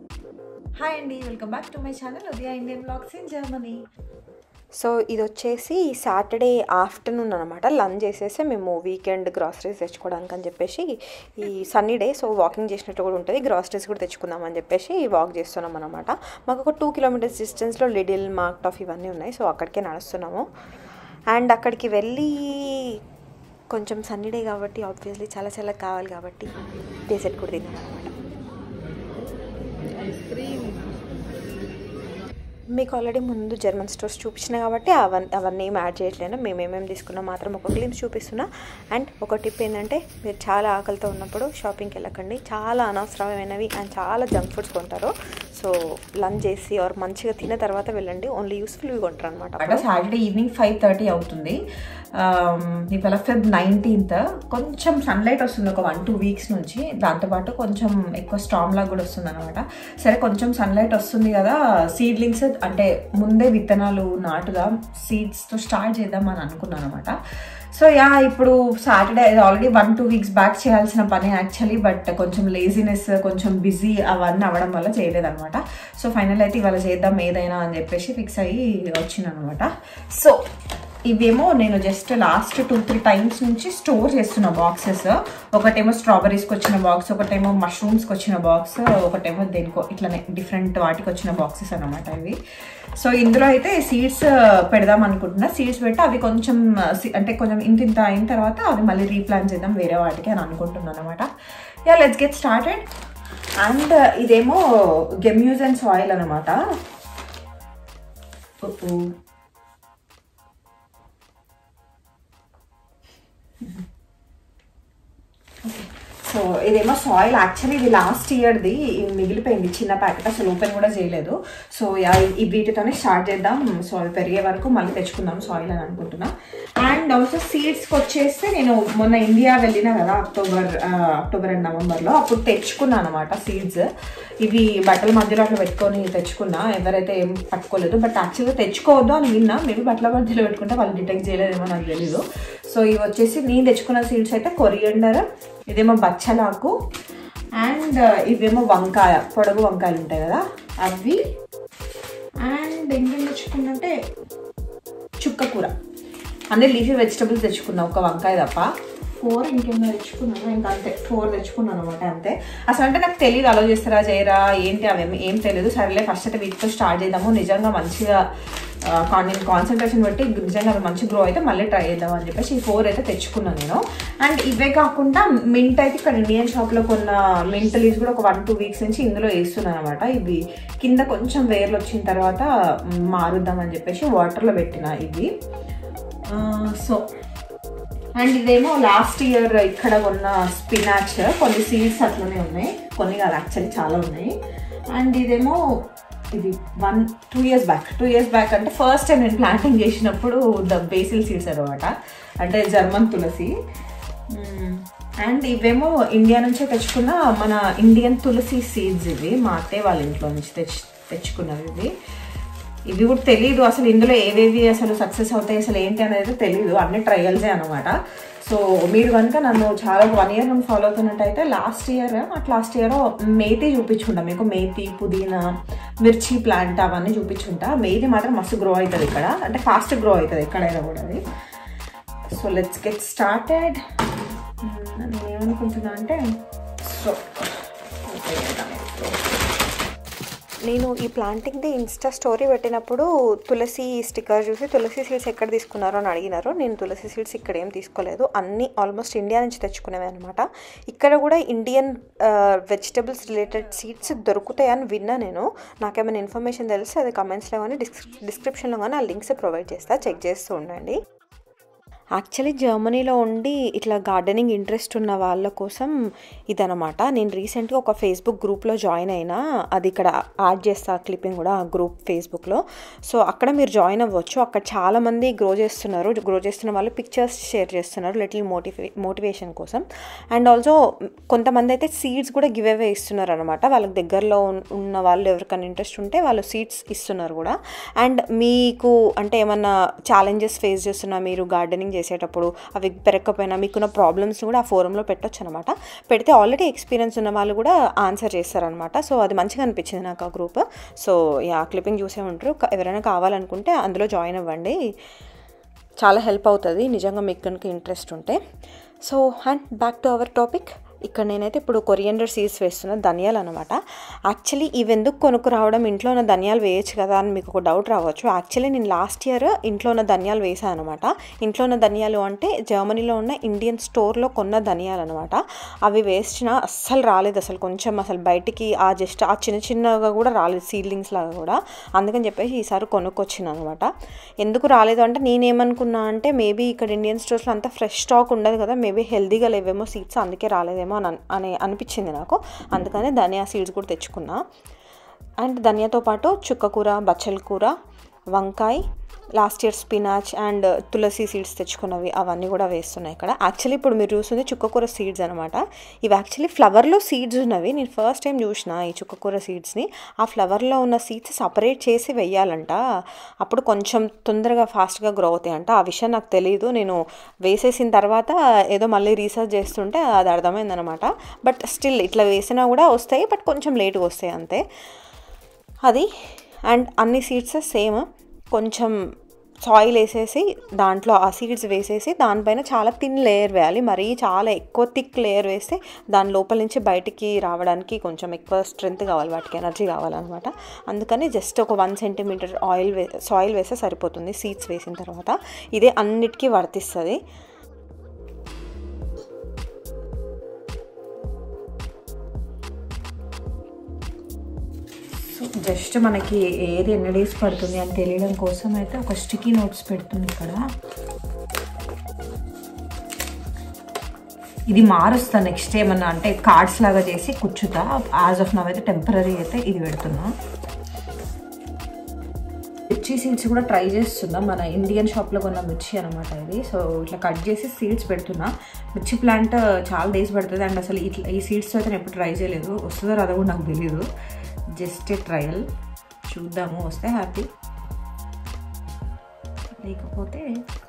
hi అండి welcome back to my channel Udaya Indian blogs in Germany so ఇది వచ్చేసి Saturday afternoon అనమాట lunch చేసేసి మేము వీకెండ్ గ్రాసరీస్ తెచ్చుకోవడానికి అని చెప్పేసి ఈ సన్నీ డే సో వాకింగ్ చేసినట్టు కూడా ఉంటుంది గ్రాసరీస్ కూడా తెచ్చుకుందాం అని చెప్పేసి వాక్ చేస్తున్నాం అనమాట మాకు ఒక టూ కిలోమీటర్స్ డిస్టెన్స్లో లిడిల్ మార్క్ టాఫ్ ఇవన్నీ ఉన్నాయి సో అక్కడికే నడుస్తున్నాము అండ్ అక్కడికి వెళ్ళి కొంచెం సన్నీ డే కాబట్టి ఆబ్వియస్లీ చాలా చాలా కావాలి కాబట్టి డెజర్ట్ కూడా తిన్నాం అనమాట మీకు ఆల్రెడీ ముందు జర్మన్ స్టోర్స్ చూపించిన కాబట్టి అవన్నీ అవన్నీ ఏం యాడ్ చేయట్లేను మేము ఏమేమి తీసుకున్నాం మాత్రం ఒక గ్లిమ్స్ చూపిస్తున్నా అండ్ ఒక టిప్ ఏంటంటే మీరు చాలా ఆకలితో ఉన్నప్పుడు షాపింగ్కి వెళ్ళకండి చాలా అనవసరమైనవి అండ్ చాలా జంక్ ఫుడ్స్ కొంటారు సో లంచ్ చేసి ఆర్ మంచిగా తిన్న తర్వాత వెళ్ళండి ఓన్లీ యూస్ఫుల్వి కొంటారు అనమాట అంటే సాటర్డే ఈవినింగ్ ఫైవ్ థర్టీ అవుతుంది ఇవాళ ఫెబ్ నైన్టీన్త్ కొంచెం సన్లైట్ వస్తుంది ఒక వన్ టూ వీక్స్ నుంచి దాంతోపాటు కొంచెం ఎక్కువ స్టామ్ లాగా కూడా వస్తుంది అనమాట సరే కొంచెం సన్లైట్ వస్తుంది కదా సీడ్లింగ్స్ అంటే ముందే విత్తనాలు నాటుగా సీడ్స్తో స్టార్ట్ చేద్దాం అని అనుకున్నాను అనమాట సో యా ఇప్పుడు Saturday already one two weeks back చేయాల్సిన పని యాక్చువల్లీ బట్ కొంచెం లేజినెస్ కొంచెం బిజీ అవన్నీ అవ్వడం వల్ల చేయలేదన్నమాట సో ఫైనల్ అయితే ఇవాళ చేద్దాం ఏదైనా అని చెప్పేసి ఫిక్స్ అయ్యి వచ్చిననమాట సో ఇవేమో నేను just last two three times నుంచి స్టోర్ చేస్తున్న బాక్సెస్ ఒకటేమో స్ట్రాబెరీస్కి వచ్చిన బాక్స్ ఒకటేమో మష్రూమ్స్కి వచ్చిన బాక్స్ ఒకటేమో దేనికో ఇట్లనే డిఫరెంట్ వాటికి వచ్చిన బాక్సెస్ అనమాట ఇవి సో ఇందులో అయితే సీడ్స్ పెడదాం అనుకుంటున్నా సీడ్స్ పెట్టి అవి కొంచెం అంటే కొంచెం ఇంత ఇంత అయిన తర్వాత అవి మళ్ళీ రీప్లాన్ చేద్దాం వేరే వాటికి అని అనుకుంటున్నాను అనమాట yeah let's get started and ఇదేమో గెమ్యూజ్ అండ్ సాయిల్ అనమాట సో ఇదేమో సాయిల్ యాక్చువల్లీ ఇది లాస్ట్ ఇయర్ది మిగిలిపోయింది చిన్న ప్యాకెట్ అసలు ఓపెన్ కూడా చేయలేదు సో ఈ వీటితోనే స్టార్ట్ చేద్దాం సో అవి పెరిగే వరకు మళ్ళీ తెచ్చుకుందాం సాయిల్ అని అనుకుంటున్నా అండ్ ఆల్సో సీడ్స్కి వచ్చేస్తే నేను మొన్న ఇండియా వెళ్ళిన కదా అక్టోబర్ అక్టోబర్ అండ్ నవంబర్లో అప్పుడు తెచ్చుకున్నాను అనమాట సీడ్స్ ఇవి బట్టల మధ్యలో అట్లా పెట్టుకొని తెచ్చుకున్నా ఎవరైతే ఏం పట్టుకోలేదు బట్ యాక్చువల్గా తెచ్చుకోవద్దు అని విన్నా మేబీ బట్టల మధ్యలో పెట్టుకుంటే వాళ్ళు డిటెక్ట్ చేయలేదేమో నాకు తెలీదు సో ఇవి వచ్చేసి నేను తెచ్చుకున్న సీడ్స్ అయితే కొరియండర్ ఇదేమో బచ్చలాకు అండ్ ఇవేమో వంకాయ పొడవు వంకాయలు ఉంటాయి కదా అవి అండ్ ఇంకేం తెచ్చుకున్నంటే చుక్క కూర అన్ని లీఫీ వెజిటబుల్స్ తెచ్చుకున్నా ఒక వంకాయ తప్ప ఫోర్ ఇంకేమో తెచ్చుకున్నాను ఇంకా అంతే ఫోర్ తెచ్చుకున్నాను అనమాట అంతే అసలు అంటే నాకు తెలియదు అలో చేస్తారా చేయరా ఏంటి అవేమి ఏం తెలియదు సరేలే ఫస్ట్ అయితే వీటితో స్టార్ట్ చేద్దాము నిజంగా మంచిగా నేను కాన్సన్ట్రేషన్ పెట్టి నిజంగా అవి మంచి గ్రో అయితే మళ్ళీ ట్రై చేద్దాం అని చెప్పేసి ఈ ఫోర్ అయితే తెచ్చుకున్నాను నేను అండ్ ఇవే కాకుండా మింట్ అయితే ఇక్కడ ఇండియన్ షాప్లో కొన్న మింట్ లీవ్స్ కూడా ఒక వన్ టూ వీక్స్ నుంచి ఇందులో వేస్తున్నాను అనమాట ఇవి కింద కొంచెం వేర్లు వచ్చిన తర్వాత మారుద్దాం అని చెప్పేసి వాటర్లో పెట్టిన ఇవి సో అండ్ ఇదేమో లాస్ట్ ఇయర్ ఇక్కడ ఉన్న స్పినాచ్ కొన్ని సీడ్స్ అట్లనే ఉన్నాయి కొన్ని కాదు యాక్చువల్లీ చాలా ఉన్నాయి అండ్ ఇదేమో ఇది one two years back two years back అంటే ఫస్ట్ టైం నేను ప్లాంటింగ్ చేసినప్పుడు ద బేసిల్ సీడ్స్ అనమాట అంటే జర్మన్ తులసి అండ్ ఇవేమో ఇండియా నుంచే తెచ్చుకున్న మన ఇండియన్ తులసి సీడ్స్ ఇవి మా అత్తయ్య వాళ్ళ ఇంట్లో నుంచి తెచ్చు తెచ్చుకున్నవి ఇవి ఇవి కూడా తెలియదు అసలు ఇందులో ఏవేవి అసలు సక్సెస్ అవుతాయి అసలు ఏంటి అనేది తెలియదు అన్ని ట్రయల్సే అనమాట సో మీరు కనుక నన్ను చాలా వన్ ఇయర్ నుండి ఫాలో అవుతున్నట్టయితే last year at last year మేతి చూపించుంటా మీకు మేతి పుదీనా మిర్చి ప్లాంట్ అవన్నీ చూపించుంటా మేతి మాత్రం మస్తు గ్రో అవుతుంది ఇక్కడ అంటే ఫాస్ట్ గ్రో అవుతుంది ఎక్కడైనా కూడా అది సో లెట్స్ గెట్ స్టార్టెడ్ నేను ఏమనుకుంటున్నా అంటే సో నేను ఈ ప్లాంటింగ్ది ఇన్స్టా స్టోరీ పెట్టినప్పుడు తులసి స్టిక్కర్ చూసి తులసి సీడ్స్ ఎక్కడ తీసుకున్నారో అని అడిగినారు నేను తులసి సీడ్స్ ఇక్కడ ఏం తీసుకోలేదు అన్నీ ఆల్మోస్ట్ ఇండియా నుంచి తెచ్చుకునేవి అనమాట ఇక్కడ కూడా ఇండియన్ వెజిటబుల్స్ రిలేటెడ్ సీడ్స్ దొరుకుతాయని విన్నా నేను నాకేమైనా ఇన్ఫర్మేషన్ తెలిస్తే అది కమెంట్స్లో కానీ డిస్క్రిప్షన్లో కానీ ఆ లింక్స్ ప్రొవైడ్ చేస్తా చెక్ చేస్తూ ఉండండి యాక్చువల్లీ జర్మనీలో ఉండి ఇట్లా గార్డెనింగ్ ఇంట్రెస్ట్ ఉన్న వాళ్ళ కోసం ఇదనమాట నేను రీసెంట్గా ఒక ఫేస్బుక్ గ్రూప్లో జాయిన్ అయినా అది ఇక్కడ యాడ్ చేస్తా క్లిప్పింగ్ కూడా ఆ గ్రూప్ ఫేస్బుక్లో సో అక్కడ మీరు జాయిన్ అవ్వచ్చు అక్కడ చాలామంది గ్రో చేస్తున్నారు గ్రో చేస్తున్న వాళ్ళు పిక్చర్స్ షేర్ చేస్తున్నారు లిటిల్ మోటివే మోటివేషన్ కోసం అండ్ ఆల్సో కొంతమంది అయితే సీడ్స్ కూడా గివ్ అవే ఇస్తున్నారు అనమాట వాళ్ళకి దగ్గరలో ఉన్న వాళ్ళు ఎవరికైనా ఇంట్రెస్ట్ ఉంటే వాళ్ళు సీడ్స్ ఇస్తున్నారు కూడా అండ్ మీకు అంటే ఏమన్నా ఛాలెంజెస్ ఫేస్ చేస్తున్నా మీరు గార్డెనింగ్ చేసేటప్పుడు అవి పెరగకపోయినా మీకున్న ప్రాబ్లమ్స్ కూడా ఆ ఫోరంలో పెట్టొచ్చు అనమాట పెడితే ఆల్రెడీ ఎక్స్పీరియన్స్ ఉన్న వాళ్ళు కూడా ఆన్సర్ చేస్తారనమాట సో అది మంచిగా అనిపించింది నాకు ఆ గ్రూప్ సో యా క్లిప్పింగ్ చూసే ఉంటారు క- ఎవరైనా కావాలనుకుంటే అందులో జాయిన్ అవ్వండి చాలా హెల్ప్ అవుతుంది నిజంగా మీకు కనుక ఇంట్రెస్ట్ ఉంటే so and back to our topic ఇక్కడ నేనైతే ఇప్పుడు కొరియండర్ సీడ్స్ వేస్తున్న ధనియాలు అనమాట యాక్చువల్లీ ఇవి ఎందుకు కొనుక్కు రావడం ఇంట్లో ఉన్న ధనియాలు వేయచ్చు కదా అని మీకు ఒక డౌట్ రావచ్చు యాక్చువల్లీ నేను లాస్ట్ ఇయర్ ఇంట్లో ఉన్న ధనియాలు వేసాను అనమాట ఇంట్లో ఉన్న ధనియాలు అంటే జర్మనీలో ఉన్న ఇండియన్ స్టోర్లో కొన్న ధనియాలు అనమాట అవి వేసిన అస్సలు రాలేదు అసలు కొంచెం అసలు బయటికి ఆ జస్ట్ ఆ చిన్న చిన్నగా కూడా రాలేదు సీడ్లింగ్స్ లాగా కూడా అందుకని చెప్పేసి ఈసారి కొనుక్కొచ్చిన అనమాట ఎందుకు రాలేదు అంటే నేనేమనుకున్నా అంటే మేబీ ఇక్కడ ఇండియన్ స్టోర్స్లో అంతా ఫ్రెష్ స్టాక్ ఉండదు కదా మేబీ హెల్దీగా లేవేమో సీడ్స్ అందుకే రాలేదేమో అని అన్- అని అనిపించింది నాకు అందుకని ధనియా సీడ్స్ కూడా తెచ్చుకున్నా అండ్ ధనియాతో పాటు చుక్కకూర బచ్చల కూర వంకాయ లాస్ట్ ఇయర్ స్పినాచ్ అండ్ తులసి సీడ్స్ తెచ్చుకున్నవి అవన్నీ కూడా వేస్తున్నాయి ఇక్కడ యాక్చువల్లీ ఇప్పుడు మీరు చూస్తుంది చుక్కకూర సీడ్స్ అనమాట ఇవి యాక్చువల్లీ ఫ్లవర్లో సీడ్స్ ఉన్నవి నేను ఫస్ట్ టైం చూసిన ఈ చుక్కకూర సీడ్స్ని ఆ ఫ్లవర్లో ఉన్న సీడ్స్ సపరేట్ చేసి వెయ్యాలంట అప్పుడు కొంచెం తొందరగా ఫాస్ట్గా గ్రో అవుతాయంట ఆ విషయం నాకు తెలియదు నేను వేసేసిన తర్వాత ఏదో మళ్ళీ రీసెర్చ్ చేస్తుంటే అది అర్థమైందనమాట బట్ స్టిల్ ఇట్లా వేసినా కూడా వస్తాయి బట్ కొంచెం లేట్గా వస్తాయి అంతే అది అండ్ అన్ని సీడ్స్ సేమ్ కొంచెం సాయిల్ వేసేసి దాంట్లో ఆ సీడ్స్ వేసేసి దానిపైన చాలా థిన్ లేయర్ వేయాలి మరీ చాలా ఎక్కువ థిక్ లేయర్ వేస్తే దాని లోపల నుంచి బయటికి రావడానికి కొంచెం ఎక్కువ స్ట్రెంత్ కావాలి వాటికి ఎనర్జీ కావాలన్నమాట అందుకని జస్ట్ ఒక వన్ సెంటీమీటర్ ఆయిల్ వే సాయిల్ వేస్తే సరిపోతుంది సీడ్స్ వేసిన తర్వాత ఇదే అన్నిటికీ వర్తిస్తుంది సో జస్ట్ మనకి ఏది ఎన్ని డేస్ పడుతుంది అని తెలియడం కోసం అయితే ఒక స్టిక్కీ నోట్స్ పెడుతుంది ఇక్కడ ఇది మారుస్తా నెక్స్ట్ ఏమన్నా అంటే కార్డ్స్ లాగా చేసి కూర్చుతా యాజ్ ఆఫ్ నవ్ అయితే టెంపరీ అయితే ఇది పెడుతున్నా మిర్చి సీడ్స్ కూడా ట్రై చేస్తున్నా మన ఇండియన్ షాప్లో కొన్న మిర్చి అనమాట ఇది సో ఇట్లా కట్ చేసి సీడ్స్ పెడుతున్నా మిర్చి ప్లాంట్ చాలా డేస్ పడుతుంది అండ్ అసలు ఇట్లా ఈ సీడ్స్తో అయితే నేను ఎప్పుడు ట్రై చేయలేదు వస్తుందో రాదో కూడా నాకు తెలియదు జస్ట్ ట్రయల్ చూద్దాము వస్తే హ్యాపీ లేకపోతే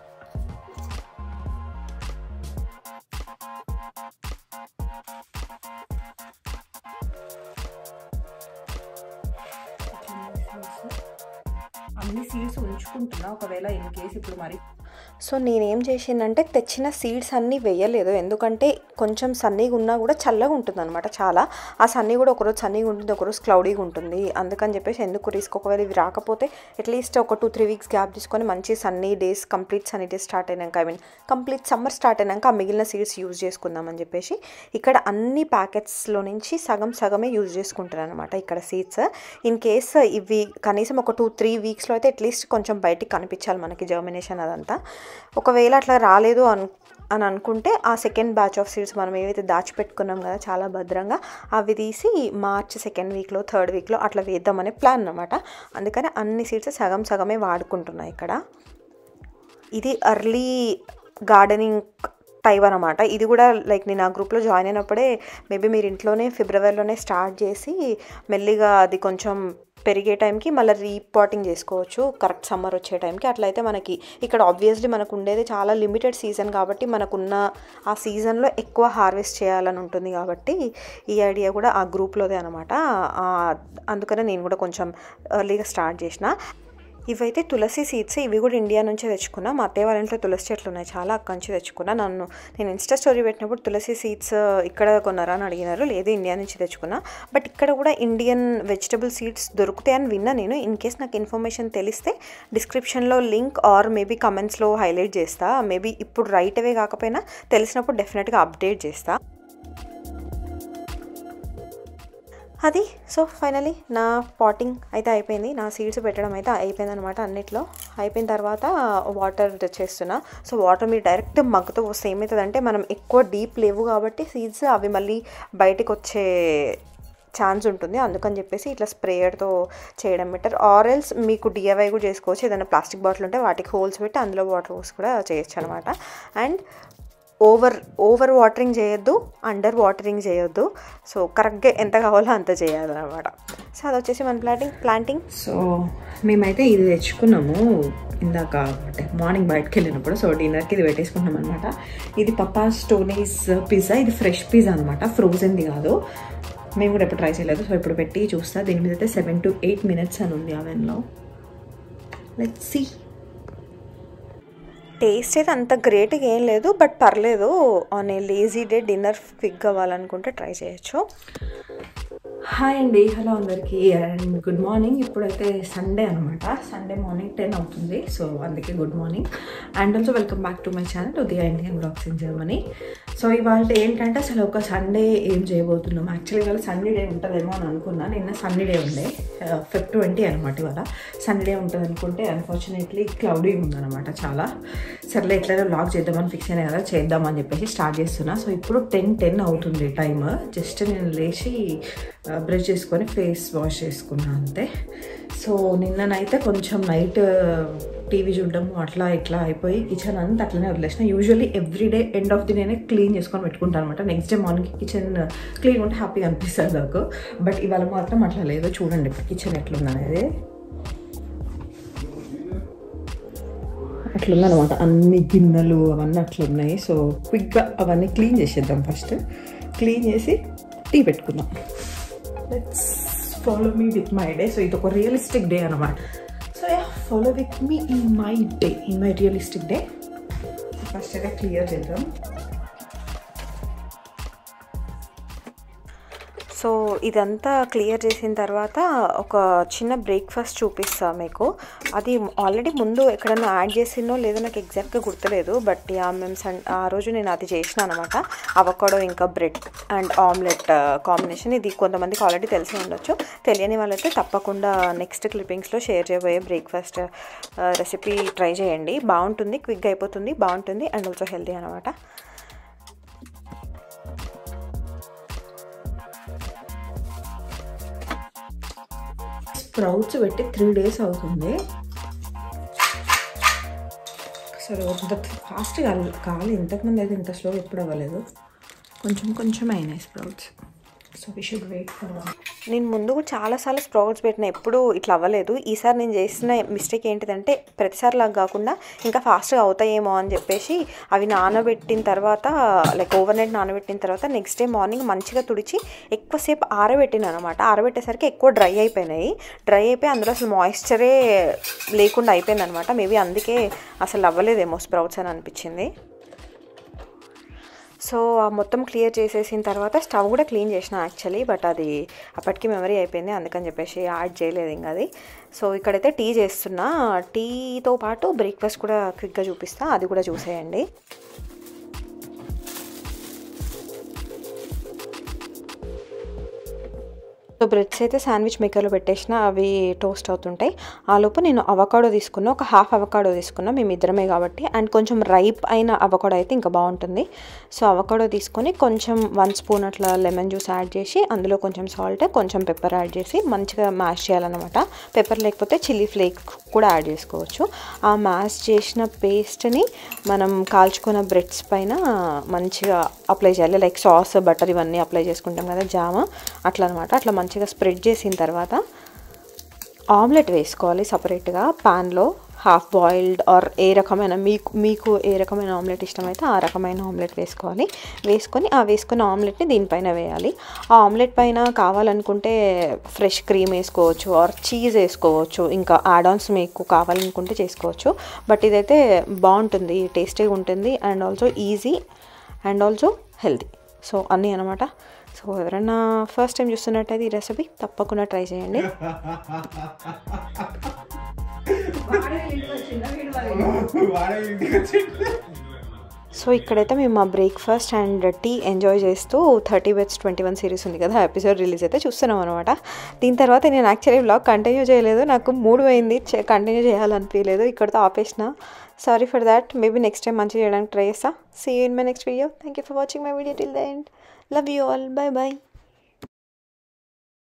అన్ని సీడ్స్ ఉంచుకుంటున్నా ఒకవేళ ఇన్ కేసు ఇప్పుడు మరి సో నేనేం చేసిందంటే తెచ్చిన సీడ్స్ అన్నీ వేయలేదు ఎందుకంటే కొంచెం సన్నీగా ఉన్నా కూడా చల్లగా ఉంటుంది అనమాట చాలా ఆ సన్నీ కూడా ఒకరోజు సన్నీగా ఉంటుంది ఒకరోజు క్లౌడీగా ఉంటుంది అందుకని చెప్పేసి ఎందుకు రిస్క్ ఒకవేళ ఇవి రాకపోతే అట్లీస్ట్ ఒక టూ త్రీ వీక్స్ గ్యాప్ తీసుకొని మంచి sunny days complete sunny days start అయినాక I mean complete summer start అయినాక ఆ మిగిలిన సీడ్స్ యూజ్ చేసుకుందామని చెప్పేసి ఇక్కడ అన్ని ప్యాకెట్స్లో నుంచి సగం సగమే యూజ్ చేసుకుంటాను అనమాట ఇక్కడ సీడ్స్ ఇన్ కేస్ ఇవి కనీసం ఒక టూ త్రీ వీక్స్లో అయితే అట్లీస్ట్ కొంచెం బయటికి కనిపించాలి మనకి జర్మినేషన్ అదంతా ఒకవేళ అట్లా రాలేదు అను అని అనుకుంటే ఆ సెకండ్ బ్యాచ్ ఆఫ్ సీడ్స్ మనం ఏవైతే దాచిపెట్టుకున్నాం కదా చాలా భద్రంగా అవి తీసి మార్చ్ సెకండ్ వీక్లో థర్డ్ వీక్లో అట్లా వేద్దామనే ప్లాన్ అనమాట అందుకని అన్ని సీడ్స్ సగం సగమే వాడుకుంటున్నాయి ఇక్కడ ఇది అర్లీ గార్డెనింగ్ టైప్ అనమాట ఇది కూడా లైక్ నేను ఆ గ్రూప్లో జాయిన్ అయినప్పుడే మేబీ మీరు ఇంట్లోనే ఫిబ్రవరిలోనే స్టార్ట్ చేసి మెల్లిగా అది కొంచెం పెరిగే టైంకి మళ్ళీ రీపాటింగ్ చేసుకోవచ్చు కరెక్ట్ సమ్మర్ వచ్చే టైంకి అట్లయితే మనకి ఇక్కడ ఆబ్వియస్లీ మనకు ఉండేది చాలా లిమిటెడ్ సీజన్ కాబట్టి మనకున్న ఆ సీజన్లో ఎక్కువ హార్వెస్ట్ చేయాలని ఉంటుంది కాబట్టి ఈ ఐడియా కూడా ఆ గ్రూప్లోదే అనమాట అందుకనే నేను కూడా కొంచెం ఎర్లీగా స్టార్ట్ చేసిన ఇవైతే తులసి సీడ్స్ ఇవి కూడా ఇండియా నుంచే తెచ్చుకున్నా మా అత్తయ్య వాళ్ళ ఇంట్లో తులసి చెట్లు ఉన్నాయి చాలా అక్కడి నుంచి తెచ్చుకున్నా నన్ను నేను ఇన్స్టా స్టోరీ పెట్టినప్పుడు తులసి సీడ్స్ ఇక్కడ కొన్నారా అని అడిగినారు లేదు ఇండియా నుంచి తెచ్చుకున్నా బట్ ఇక్కడ కూడా ఇండియన్ వెజిటబుల్ సీడ్స్ దొరుకుతాయని విన్నా నేను ఇన్ కేస్ నాకు ఇన్ఫర్మేషన్ తెలిస్తే డిస్క్రిప్షన్లో లింక్ ఆర్ మేబీ కమెంట్స్లో హైలైట్ చేస్తా మేబీ ఇప్పుడు రైట్ అవే కాకపోయినా తెలిసినప్పుడు డెఫినెట్గా అప్డేట్ చేస్తా అది సో ఫైనలీ నా పాటింగ్ అయితే అయిపోయింది నా సీడ్స్ పెట్టడం అయితే అయిపోయింది అనమాట అన్నిట్లో అయిపోయిన తర్వాత వాటర్ చేస్తున్నా సో వాటర్ మీరు డైరెక్ట్ మగ్గుతో వస్తే ఏమవుతుందంటే మనం ఎక్కువ డీప్ లేవు కాబట్టి సీడ్స్ అవి మళ్ళీ బయటకు వచ్చే ఛాన్స్ ఉంటుంది అందుకని చెప్పేసి ఇట్లా స్ప్రేయర్తో చేయడం బెటర్ ఆరెల్స్ మీకు డిఐవై కూడా చేసుకోవచ్చు ఏదైనా ప్లాస్టిక్ బాటిల్ ఉంటే వాటికి హోల్స్ పెట్టి అందులో వాటర్ పోసి కూడా చేయొచ్చు అనమాట అండ్ ఓవర్ ఓవర్ వాటరింగ్ చేయొద్దు అండర్ వాటరింగ్ చేయొద్దు సో కరెక్ట్గా ఎంత కావాలో అంత చేయాలన్నమాట సో అది వచ్చేసి మన ప్లాంటింగ్ ప్లాంటింగ్ సో మేమైతే ఇది తెచ్చుకున్నాము ఇందాక అంటే మార్నింగ్ బయటకు వెళ్ళినప్పుడు సో డిన్నర్కి ఇది పెట్టేసుకున్నాం అనమాట ఇది పప్పా స్టోనీస్ పిజ్జా ఇది ఫ్రెష్ పిజ్జా అనమాట ఫ్రోజన్ది కాదు మేము కూడా ఎప్పుడు ట్రై చేయలేదు సో ఇప్పుడు పెట్టి చూస్తా దీని మీద అయితే సెవెన్ టు ఎయిట్ మినిట్స్ అని ఉంది అవెన్లో లెట్స్ సీ టేస్ట్ అయితే అంత గ్రేట్గా ఏం లేదు బట్ పర్లేదు on a lazy day dinner quick అవ్వాలనుకుంటే ట్రై చేయొచ్చు హాయ్ అండి హలో అందరికీ అండ్ గుడ్ మార్నింగ్ ఇప్పుడైతే సండే అనమాట సండే మార్నింగ్ టెన్ అవుతుంది సో అందుకే good morning and also welcome back to my channel Udaya Indian blogs in Germany so ఇవాళ ఏంటంటే అసలు ఒక సండే ఏం చేయబోతున్నాం యాక్చువల్లీ ఇవాళ సండే డే ఉంటుందేమో అని అనుకున్నా నిన్న సండే డే ఉండే ఫిఫ్ ట్వంటీ అనమాట ఇవాళ సండే డే ఉంటుంది అనుకుంటే అన్ఫార్చునేట్లీ క్లౌడీ ఉందన్నమాట చాలా సర్లే ఎట్లయినా బ్లాగ్ చేద్దామని ఫిక్స్ అయినా కదా చేద్దామని చెప్పేసి స్టార్ట్ చేస్తున్నా సో ఇప్పుడు టెన్ టెన్ అవుతుంది టైం జస్ట్ నేను లేచి బ్రష్ చేసుకొని ఫేస్ వాష్ చేసుకున్నా అంతే సో నిన్ననైతే కొంచెం నైట్ టీవీ చూడడం అట్లా ఇట్లా అయిపోయి కిచెన్ అంతా అట్లనే వదిలేసిన usually everyday end of the నేనే క్లీన్ చేసుకొని పెట్టుకుంటాను అనమాట next day morning kitchen clean ఉంటే హ్యాపీగా అనిపిస్తుంది నాకు బట్ ఇవాళ మాత్రం అట్లా లేదు చూడండి ఇప్పుడు కిచెన్ ఎట్లుందనేది అట్లుందనమాట అన్ని గిన్నెలు అవన్నీ అట్లున్నాయి సో క్విక్గా అవన్నీ క్లీన్ చేసేద్దాం ఫస్ట్ క్లీన్ చేసి టీ పెట్టుకుందాం let's follow me with my day so ఇది ఒక రియలిస్టిక్ డే అనమాట so yeah follow with me in my day in my realistic day first అయితే క్లియర్ చేద్దాం సో ఇదంతా క్లియర్ చేసిన తర్వాత ఒక చిన్న బ్రేక్ఫాస్ట్ చూపిస్తా మీకు అది ఆల్రెడీ ముందు ఎక్కడన్నా యాడ్ చేసినో లేదో నాకు ఎగ్జాక్ట్గా గుర్తులేదు బట్ యా మేము సన్ ఆ రోజు నేను అది చేసిన అనమాట అవకాడో ఇంకా బ్రెడ్ అండ్ ఆమ్లెట్ కాంబినేషన్ ఇది కొంతమందికి ఆల్రెడీ తెలిసి ఉండొచ్చు తెలియని వాళ్ళైతే తప్పకుండా నెక్స్ట్ క్లిప్పింగ్స్లో షేర్ చేయబోయే బ్రేక్ఫాస్ట్ రెసిపీ ట్రై చేయండి బాగుంటుంది క్విక్గా అయిపోతుంది బాగుంటుంది అండ్ ఆల్సో హెల్తీ అనమాట స్ప్రౌట్స్ పెట్టి త్రీ డేస్ అవుతుంది సరే ఇంత ఫాస్ట్ కాలి కాలి ఇంతకుముందు అయితే ఇంత స్లో ఎప్పుడు అవ్వలేదు కొంచెం కొంచెం అయినాయి sprouts so we should wait for one నేను ముందు కూడా చాలాసార్లు స్ప్రౌట్స్ పెట్టిన ఎప్పుడు ఇట్లా అవ్వలేదు ఈసారి నేను చేసిన మిస్టేక్ ఏంటిదంటే ప్రతిసారి లాగా కాకుండా ఇంకా ఫాస్ట్గా అవుతాయేమో అని చెప్పేసి అవి నానబెట్టిన తర్వాత లైక్ ఓవర్ నైట్ నానబెట్టిన తర్వాత నెక్స్ట్ డే మార్నింగ్ మంచిగా తుడిచి ఎక్కువసేపు ఆరబెట్టిన అనమాట ఆరబెట్టేసరికి ఎక్కువ డ్రై అయిపోయినాయి డ్రై అయిపోయి అందులో అసలు మాయిశ్చరే లేకుండా అయిపోయింది అనమాట మేబీ అందుకే అసలు అవ్వలేదేమో స్ప్రౌట్స్ అని అనిపించింది సో ఆ మొత్తం క్లియర్ చేసేసిన తర్వాత స్టవ్ కూడా క్లీన్ చేసిన యాక్చువల్లీ బట్ అది అప్పటికి మెమరీ అయిపోయింది అందుకని చెప్పేసి యాడ్ చేయలేదు ఇంకా అది సో ఇక్కడైతే టీ చేస్తున్నా టీతో పాటు బ్రేక్ఫాస్ట్ కూడా క్విక్గా చూపిస్తా అది కూడా చూసేయండి సో బ్రెడ్స్ అయితే శాండ్విచ్ మేకర్లో పెట్టేసిన అవి టోస్ట్ అవుతుంటాయి ఆ లోపు నేను అవకాడో తీసుకున్నా ఒక హాఫ్ అవకాడో తీసుకున్నా మేము ఇద్దరమే కాబట్టి అండ్ కొంచెం రైప్ అయిన అవకాడో అయితే ఇంకా బాగుంటుంది సో అవకాడో తీసుకొని కొంచెం వన్ స్పూన్ అట్లా లెమన్ జ్యూస్ యాడ్ చేసి అందులో కొంచెం సాల్ట్ కొంచెం పెప్పర్ యాడ్ చేసి మంచిగా మ్యాష్ చేయాలన్నమాట పెప్పర్ లేకపోతే చిల్లీ ఫ్లేక్ కూడా యాడ్ చేసుకోవచ్చు ఆ మ్యాష్ చేసిన పేస్ట్ని మనం కాల్చుకున్న బ్రెడ్స్ పైన మంచిగా అప్లై చేయాలి లైక్ సాస్ బటర్ ఇవన్నీ అప్లై చేసుకుంటాం కదా జామ అట్లా అనమాట అట్లా మంచిగా స్ప్రెడ్ చేసిన తర్వాత ఆమ్లెట్ వేసుకోవాలి సపరేట్గా ప్యాన్లో హాఫ్ బాయిల్డ్ ఆర్ ఏ రకమైన మీకు మీకు ఏ రకమైన ఆమ్లెట్ ఇష్టమైతే ఆ రకమైన ఆమ్లెట్ వేసుకోవాలి వేసుకొని ఆ వేసుకున్న ఆమ్లెట్ని దీనిపైన వేయాలి ఆ ఆమ్లెట్ పైన కావాలనుకుంటే ఫ్రెష్ క్రీమ్ వేసుకోవచ్చు ఆర్ చీజ్ వేసుకోవచ్చు ఇంకా యాడ్ ఆన్స్ మీకు కావాలనుకుంటే చేసుకోవచ్చు బట్ ఇదైతే బాగుంటుంది టేస్టీగా ఉంటుంది and also easy and also healthy so అన్నీ అనమాట సో ఎవరైనా ఫస్ట్ టైం చూస్తున్నట్టయితే ఈ రెసిపీ తప్పకుండా ట్రై చేయండి సో ఇక్కడైతే మేము మా బ్రేక్ఫాస్ట్ అండ్ టీ ఎంజాయ్ చేస్తూ థర్టీ బెట్స్ ట్వంటీ వన్ సిరీస్ ఉంది కదా ఎపిసోడ్ రిలీజ్ అయితే చూస్తున్నాం అనమాట దీని తర్వాత నేను యాక్చువల్లీ బ్లాగ్ కంటిన్యూ చేయలేదు నాకు మూడు అయింది కంటిన్యూ చేయాలనిపించలేదు ఇక్కడతో ఆపేసిన sorry for that maybe next time మంచిగా చేయడానికి ట్రై చేస్తా see in my next video thank you for watching my video till the end love you all bye bye